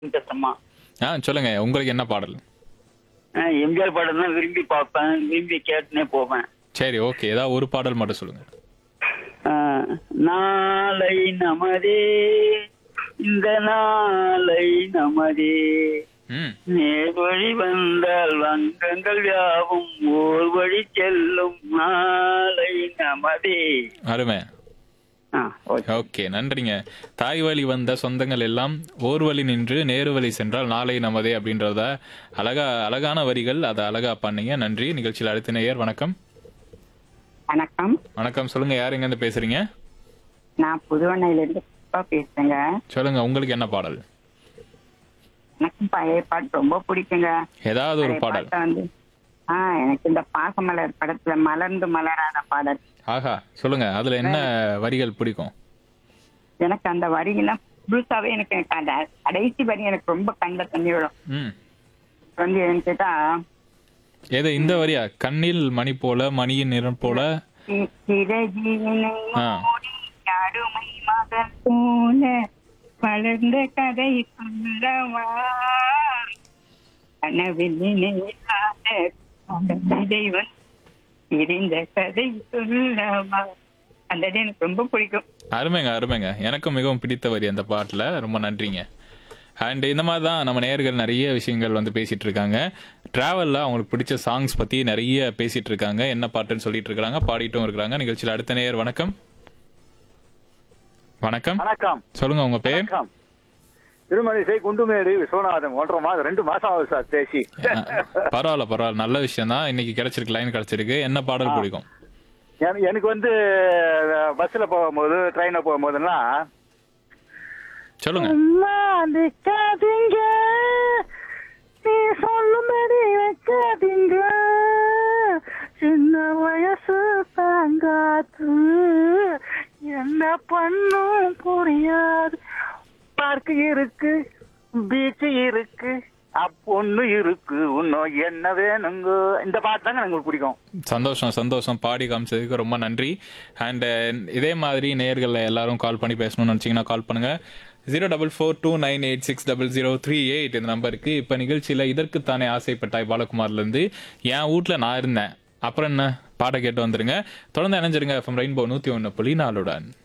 கஷ்டமா ஆ சொல்லுங்க உங்களுக்கு என்ன பாடல் அஹ் எம்ஜிஆர் படம் தான் விரும்பி பார்ப்பேன் விரும்பி கேட்டுனே போவேன் சரி ஓகே ஏதாவது ஒரு பாடல் மட்டும் சொல்லுங்க அஹ் நாளை நமதே இந்த நாளை நமதே ம் நேர் வழி வந்தால் வங்கங்கள் யாவும் ஓர் வழி செல்லும் நாளை நமதே அருமை ஆ, ஓகே. ஓகே நன்றிங்க தாய் வழி வந்த சொந்தங்கள் எல்லாம் ஓர் வழி நின்று நேரு வழி சென்றால் நாளை நமதே அப்படின்றத அழகா அழகான வரிகள் அதை அழகா பண்ணீங்க நன்றி நிகழ்ச்சியில் அடுத்த நேயர் வணக்கம் வணக்கம் வணக்கம் சொல்லுங்க யார் எங்க இருந்து பேசுறீங்க நான் புதுவண்ணையில இருந்து புஷ்பா பேசுறேங்க சொல்லுங்க உங்களுக்கு என்ன பாடல் எனக்கும் பழைய பாட்டு ரொம்ப பிடிக்குங்க ஏதாவது ஒரு பழைய பாடல் பாட்டை வந்து ஆ எனக்கு இந்த பாசமலர் படத்துல மலர்ந்து மலராத பாடல் ஆஹா சொல்லுங்க அதுல என்ன வரிகள் பிடிக்கும் எனக்கு அந்த வரியெல்லாம் முழுசாவே எனக்கு எனக்கு அந்த கடைசி வரி எனக்கு ரொம்ப கண்ட தண்ணி விடும் ம் வந்து என்னன்னு கேட்டா ஏதோ இந்த வரியா கண்ணில் மணி போல மணியின் நிறம் போல சி- சிறகினை ஆ. மூடி அருமை மகள் போல வளர்ந்த கதை சொல்லவா கனவில் நினைவாத இறைவன் இருந்த கதை சொல்லவா அந்த இது எனக்கு ரொம்ப பிடிக்கும் அருமைங்க அருமைங்க எனக்கும் மிகவும் பிடித்த வரி அந்த பாட்டுல ரொம்ப நன்றிங்க அண்ட் இந்த மாதிரி தான் நம்ம நேயர்கள் நிறைய விஷயங்கள் வந்து பேசிட்டு இருக்காங்க டிராவல்ல அவங்களுக்கு பிடிச்ச சாங்ஸ் பத்தி நிறைய பேசிட்டு இருக்காங்க என்ன பாட்டுன்னு சொல்லிட்டு இருக்காங்க பாடிட்டும் இருக்காங்க நிகழ்ச்சியில் அடுத்த நேயர் வணக்கம் வணக்கம் வணக்கம் சொல்லுங்க உங்க பேர் வணக்கம் திருமணிசை குண்டுமேடு விஸ்வநாதன் ஒன்றரை மாதம் ரெண்டு மாசம் ஆகுது சார் பேசி அஹ், பரவாயில்ல பரவாயில்ல நல்ல விஷயம் தான் இன்னைக்கு கிடைச்சிருக்கு லைன் கிடைச்சிருக்கு என்ன பாடல் பிடிக்கும் எனக்கு- எனக்கு வந்து பஸ்ல போகும்போது ட்ரெயின்ல போகும்போதெல்லாம் சொல்லுங்க சும்மா நிக்காதீங்க நீ சொல்லும்படி வைக்காதீங்க சின்ன வயசு தாங்காது என்ன பண்ணும் புரியாது பார்க் இருக்கு பீச் இருக்கு பொண்ணு இருக்கு இன்னும் என்ன வேணுங்க இந்த பாட்டு தாங்க எனக்கு பிடிக்கும் சந்தோஷம் சந்தோஷம் பாடி காமிச்சதுக்கு ரொம்ப நன்றி அண்ட் இதே மாதிரி நேயர்கள் எல்லாரும் கால் பண்ணி பேசணும்னு நினச்சிங்கன்னா கால் பண்ணுங்க zero double four two nine eight six double zero three eight இந்த நம்பருக்கு இப்போ நிகழ்ச்சியில் இதற்குத்தானே ஆசைப்பட்டாய் பாலகுமார்லேருந்து என் வீட்டில் நான் இருந்தேன் அப்புறம் என்ன பாட கேட்டு வந்துருங்க தொடர்ந்து இணைஞ்சிருங்க எஃப்எம் ரெயின்போ நூற்றி ஒன்று புள்ளி நாலுடன்